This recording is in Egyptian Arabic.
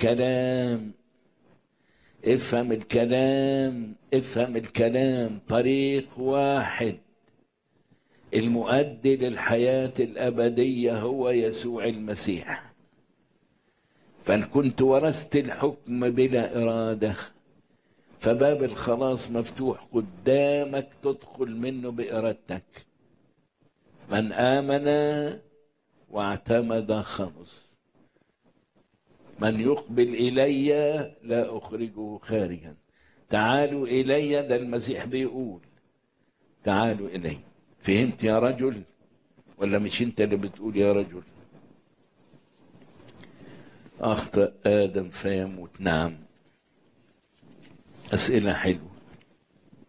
الكلام افهم الكلام افهم الكلام طريق واحد المؤدي للحياة الأبدية هو يسوع المسيح فإن كنت ورثت الحكم بلا إرادة فباب الخلاص مفتوح قدامك تدخل منه بإرادتك من آمن واعتمد خلص من يقبل إلي لا أخرجه خارجا تعالوا إلي ده المسيح بيقول تعالوا إلي فهمت يا رجل ولا مش انت اللي بتقول يا رجل أخطأ آدم فيموت نعم أسئلة حلوة